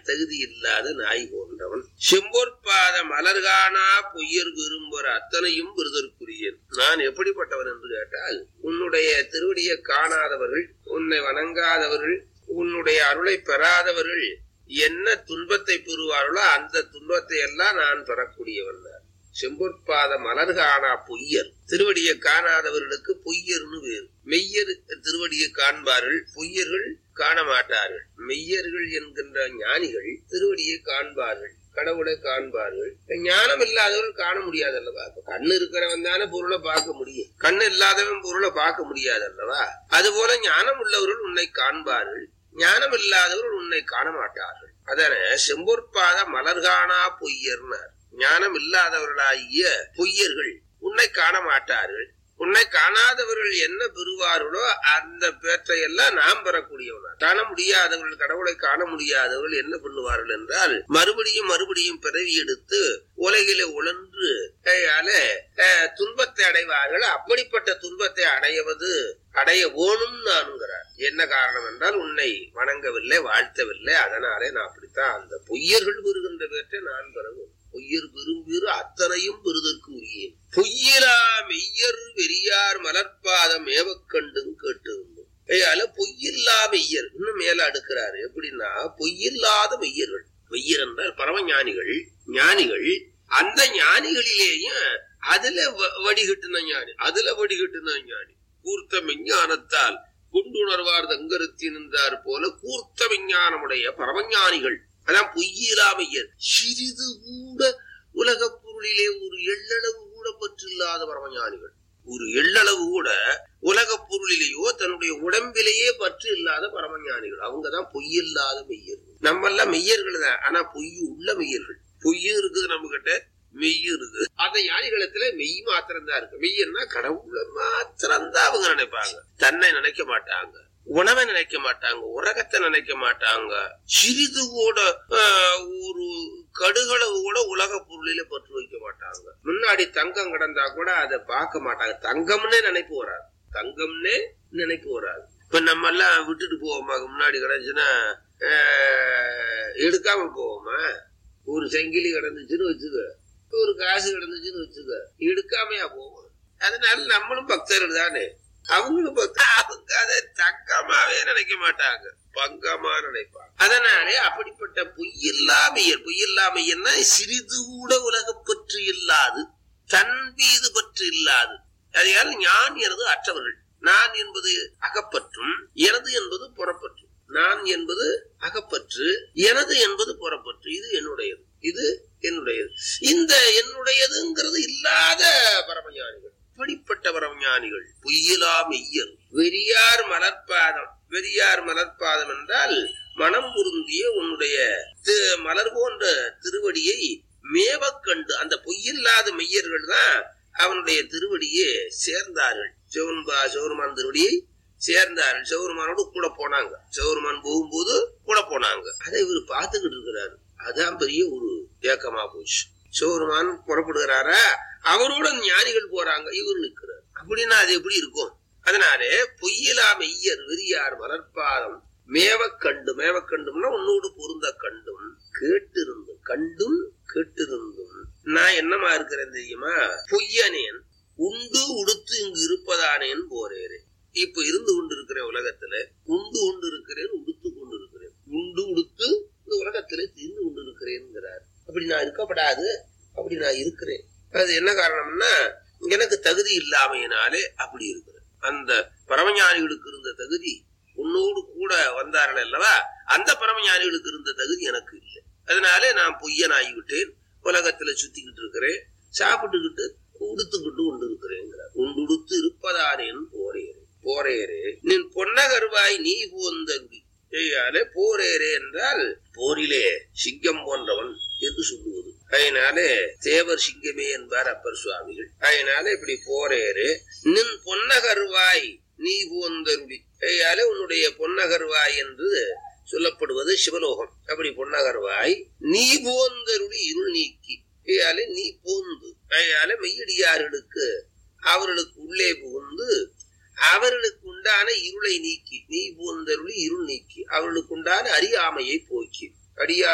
தகுதி இல்லாத நாய் போன்றவன் செம்பொற்பாத மலர்கானா பொய்யர் விரும்புற அத்தனையும் விருதற்குரியன் நான் எப்படிப்பட்டவன் என்று கேட்டால் உன்னுடைய திருவடியை காணாதவர்கள் உன்னை வணங்காதவர்கள் உன்னுடைய அருளை பெறாதவர்கள் என்ன துன்பத்தை பெறுவார்களோ அந்த துன்பத்தை எல்லாம் நான் பெறக்கூடியவன் தான் செம்பொற்பாத மலர்கானா பொய்யர் திருவடியை காணாதவர்களுக்கு பொய்யர்னு வேறு மெய்யர் திருவடியை காண்பார்கள் பொய்யர்கள் காண மாட்டார்கள் மெய்யர்கள் என்கின்ற ஞானிகள் திருவடியை காண்பார்கள் கடவுளை காண்பார்கள் ஞானம் இல்லாதவர்கள் காண முடியாது அல்லவா இப்ப கண்ணு இருக்கிறவன் தானே பொருளை பார்க்க முடியும் கண்ணு இல்லாதவன் பொருளை பார்க்க முடியாது அல்லவா அதுபோல ஞானம் உள்ளவர்கள் உன்னை காண்பார்கள் ஞானம் இல்லாதவர்கள் உன்னை காண மாட்டார்கள் அதன செம்பொற்பாத மலர்கானா பொய்யர்னார் ஞானம் இல்லாதவர்களாகிய பொய்யர்கள் உன்னை காண மாட்டார்கள் உன்னை காணாதவர்கள் என்ன பெறுவார்களோ அந்த பேற்றை எல்லாம் நாம் பெறக்கூடியவனா காண முடியாதவர்கள் கடவுளை காண முடியாதவர்கள் என்ன பண்ணுவார்கள் என்றால் மறுபடியும் மறுபடியும் பிறவி எடுத்து உலகிலே உழன்று கையால அஹ், துன்பத்தை அடைவார்கள் அப்படிப்பட்ட துன்பத்தை அடைவது அடைய வேணும் நானுங்கிறார் என்ன காரணம் என்றால் உன்னை வணங்கவில்லை வாழ்த்தவில்லை அதனாலே நான் அப்படித்தான் அந்த பொய்யர்கள் பெறுகின்ற பேற்றை நான் பெறவும் பொய்யர் விரும்பிறு அத்தனையும் பெறுதற்கு உரியேன் பொய்யிலா மெய்யர் வெறியார் மலர்பாதம் ஏவக்கண்டும் கேட்டிருந்தோம் ஐயால பொய்யில்லா மெய்யர் இன்னும் மேல அடுக்கிறாரு எப்படின்னா பொய்யில்லாத மெய்யர்கள் மெய்யர் என்றால் பரமஞானிகள் ஞானிகள் அந்த ஞானிகளிலேயும் அதுல வ- வடிகட்டுன ஞானி அதுல வடிகட்டுன ஞானி கூர்த்த விஞ்ஞானத்தால் குண்டுணர்வார் தங்கருத்தி நின்றார் போல கூர்த்த விஞ்ஞானமுடைய பரமஞானிகள் அதான் பொய்யிலாமையர் சிறிது கூட உலகப் பொருளிலே ஒரு எள்ளளவு கூட பற்றில்லாத பரமஞானிகள் ஒரு எள்ளளவு கூட உலகப் பொருளிலேயோ தன்னுடைய உடம்பிலேயே பற்று இல்லாத பரமஞானிகள் அவங்கதான் பொய்யில்லாத மெய்யர்கள் நம்ம எல்லாம் மெய்யர்கள் தான் ஆனா பொய் உள்ள மெய்யர்கள் பொய்யும் இருக்குது நம்ம கிட்ட மெய்யும் இருக்குது அந்த ஞானிகளத்துல மெய் மாத்திரம் தான் இருக்கு மெய்யன்னா கடவுளை மாத்திரம் தான் அவங்க நினைப்பாங்க தன்னை நினைக்க மாட்டாங்க உணவை நினைக்க மாட்டாங்க உலகத்தை நினைக்க மாட்டாங்க சிறிது கூட ஆஹ், ஒரு கடுகளவு கூட உலக பொருளில பற்று வைக்க மாட்டாங்க முன்னாடி தங்கம் கிடந்தா கூட அதை பார்க்க மாட்டாங்க தங்கம்னே நினைப்பு வராது தங்கம்னே நினைப்பு வராது இப்ப நம்ம எல்லாம் விட்டுட்டு போவோமா முன்னாடி கிடந்துச்சுன்னா ஆஹ், எடுக்காம போவோமா ஒரு சங்கிலி கிடந்துச்சுன்னு வச்சுக்க ஒரு காசு கிடந்துச்சுன்னு வச்சுக்க எடுக்காமையா போவோம் அதனால நம்மளும் பக்தர்கள் தானே அவங்களும் பக்த- அவங்க அதை தங்கமாவே நினைக்க மாட்டாங்க பங்கமா நினைப்பாங்க அதனாலே அப்படிப்பட்ட பொய்யில்லாமையர் பொய்யில்லாமையர்னா சிறிது கூட உலகப் பற்று இல்லாது தன் மீது பற்று இல்லாது அதையால் ஞான் எனது அற்றவர்கள் நான் என்பது அகப்பற்றும் எனது என்பது புறப்பற்று நான் என்பது அகப்பற்று எனது என்பது புறப்பற்று இது என்னுடையது இது என்னுடையது இந்த என்னுடையதுங்கிறது இல்லாத பரமஞானிகள் இப்படிப்பட்ட பரமஞானிகள் பொய்யிலா மெய்யர் வெறியார் மலர்பாதம் வெறியார் மலர்பாதம் என்றால் மனம் பொருந்திய உன்னுடைய தி- மலர் போன்ற திருவடியை மேவக் கண்டு அந்த பொய்யில்லாத மெய்யர்கள் தான் அவனுடைய திருவடியை சேர்ந்தார்கள் சிவன்பா சிவருமான் திருவடியை சேர்ந்தார்கள் சிவருமானோடு கூட போனாங்க சிவருமான் போகும்போது கூட போனாங்க அதை இவர் பார்த்துக்கிட்டு இருக்கிறாரு அதான் பெரிய ஒரு ஏக்கமா போச்சு சிவருமான் புறப்படுகிறாரா அவரோட ஞானிகள் போறாங்க இவர் நிக்கிறார் அப்படின்னா அது எப்படி இருக்கும் அதனாலே பொய்யிலா மெய்யர் வெறியார் மலர்பாதம் மேவக் கண்டு மேவக் கண்டும்னா உன்னோடு பொருந்த கண்டும் கேட்டிருந்தும் கண்டும் கேட்டிருந்தும் நான் என்னமா இருக்கிறேன் தெரியுமா பொய்யனேன் உண்டு உடுத்து இங்கு இருப்பதானேன் போறேன் இப்ப இருந்து கொண்டு இருக்கிறேன் உலகத்துல உண்டு கொண்டு இருக்கிறேன் உடுத்து கொண்டு இருக்கிறேன் உண்டு உடுத்து இந்த உலகத்துல திரிந்து கொண்டு இருக்கிறேன்ங்கிறார் அப்படி நான் இருக்கப்படாது அப்படி நான் இருக்கிறேன் அது என்ன காரணம்னா எனக்கு தகுதி இல்லாமையினாலே அப்படி இருக்கிறேன் அந்த பரமஞானிகளுக்கு இருந்த தகுதி உன்னோடு கூட வந்தார்கள் அல்லவா அந்த பரமஞானிகளுக்கு இருந்த தகுதி எனக்கு இல்லை அதனாலே நான் பொய்யனாகி விட்டேன் உலகத்துல சுத்திக்கிட்டு இருக்கிறேன் சாப்பிட்டுக்கிட்டு உடுத்துக்கிட்டு கொண்டு இருக்கிறேங்கிறார் உண்டுடுத்து இருப்பதானேன் போரேரே போரேரே நின் பொன்னகர்வாய் நீ போந்தருவி செய்யாலே போரேரே என்றால் போரிலே சிங்கம் போன்றவன் என்று சொல்லுவது அதனாலே தேவர் சிங்கமே என்பார் அப்பர் சுவாமிகள் அதனால இப்படி போரேரு நின் பொன்னகர்வாய் நீ போந்தருளி கையாலே உன்னுடைய பொன்னகர்வாய் என்று சொல்லப்படுவது சிவலோகம் அப்படி பொன்னகர்வாய் நீ போந்தருளி இருள் நீக்கி கையாலே நீ போந்து கையால மெய்யடியார்களுக்கு அவர்களுக்கு உள்ளே புகுந்து அவர்களுக்கு உண்டான இருளை நீக்கி நீ போந்தருளி இருள் நீக்கி அவர்களுக்கு உண்டான அறியாமையை போக்கி அடியா